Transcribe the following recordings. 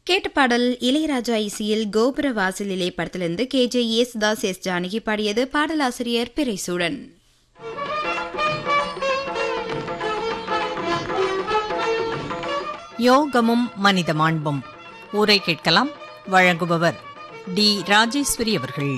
கேட்ட பாடல் இளையராஜா இசையில் கோபுர வாசலிலே படத்திலிருந்து K J Yesudas S Janaki பாடியது பாடலாசிரியர் பிறைசூடன் யோகமும் மனித மாண்பும் ஊரை கேட்கலாம் வழங்குபவர் டி ராஜேஸ்வரி அவர்கள்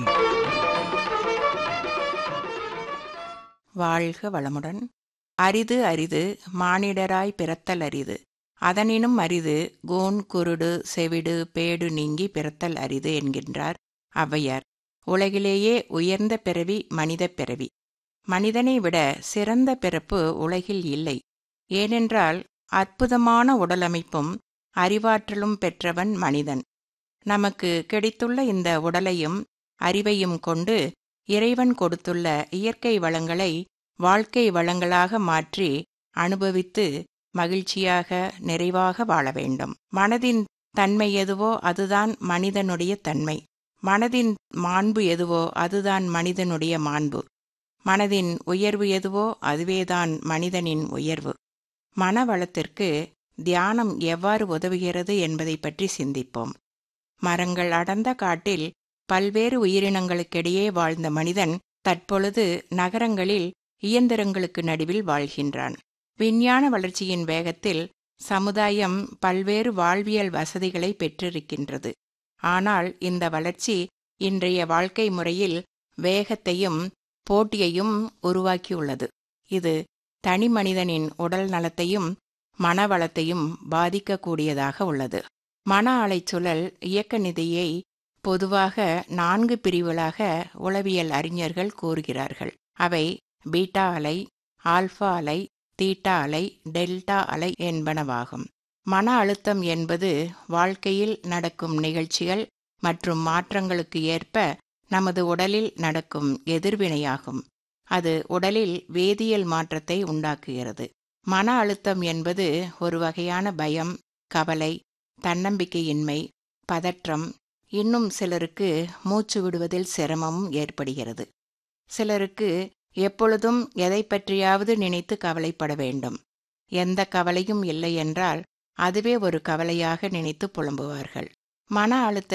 வாழ்க வளமுடன் அரிது அரிது மானிடராய் பிறத்தல் அரிது அதனினும் அரிது கோன் குருடு செவிடு பேடு நீங்கி பிறத்தல் அரிது என்கின்றார் ஔவையார் உலகிலேயே உயர்ந்த பிறவி மனிதப் பிறவி மனிதனை விட சிறந்த பிறப்பு உலகில் இல்லை ஏனென்றால் அற்புதமான உடலமைப்பும் அறிவாற்றலும் பெற்றவன் மனிதன் நமக்கு கிடைத்துள்ள இந்த உடலையும் அறிவையும் கொண்டு இறைவன் கொடுத்துள்ள இயற்கை வளங்களை வாழ்க்கை வளங்களாக மாற்றி அனுபவித்து மகிழ்ச்சியாக நிறைவாக வாழ வேண்டும் மனதின் தன்மை எதுவோ அதுதான் மனிதனுடைய தன்மை மனதின் மாண்பு எதுவோ அதுதான் மனிதனுடைய மாண்பு மனதின் உயர்வு எதுவோ அதுவேதான் மனிதனின் உயர்வு மன வளத்திற்கு தியானம் எவ்வாறு உதவுகிறது என்பதை பற்றி சிந்திப்போம் மரங்கள் அடர்ந்த காட்டில் பல்வேறு உயிரினங்களுக்கிடையே வாழ்ந்த மனிதன் தற்பொழுது நகரங்களில் இயந்திரங்களுக்கு நடுவில் வாழ்கின்றான் விஞ்ஞான வளர்ச்சியின் வேகத்தில் சமுதாயம் பல்வேறு வாழ்வியல் வசதிகளை பெற்றிருக்கின்றது ஆனால் இந்த வளர்ச்சி இன்றைய வாழ்க்கை முறையில் வேகத்தையும் போட்டியையும் உருவாக்கியுள்ளது இது தனி மனிதனின் உடல் நலத்தையும் மனவளத்தையும் பாதிக்கக்கூடியதாக உள்ளது மன அலைச்சுழல் இயக்க நிதியை பொதுவாக நான்கு பிரிவுகளாக உளவியல் அறிஞர்கள் கூறுகிறார்கள் அவை பீட்டா அலை ஆல்ஃபா அலை தீட்டா அலை டெல்டா அலை என்பனவாகும் மன அழுத்தம் என்பது வாழ்க்கையில் நடக்கும் நிகழ்ச்சிகள் மற்றும் மாற்றங்களுக்கு ஏற்ப நமது உடலில் நடக்கும் எதிர்வினையாகும் அது உடலில் வேதியியல் மாற்றத்தை உண்டாக்குகிறது மன அழுத்தம் என்பது ஒரு வகையான பயம் கவலை தன்னம்பிக்கையின்மை பதற்றம் இன்னும் சிலருக்கு மூச்சு விடுவதில் சிரமமும் ஏற்படுகிறது சிலருக்கு எப்பொழுதும் எதை பற்றியாவது நினைத்து கவலைப்பட வேண்டும் எந்த கவலையும் இல்லை என்றால் அதுவே ஒரு கவலையாக நினைத்து புலம்புவார்கள் மன அழுத்த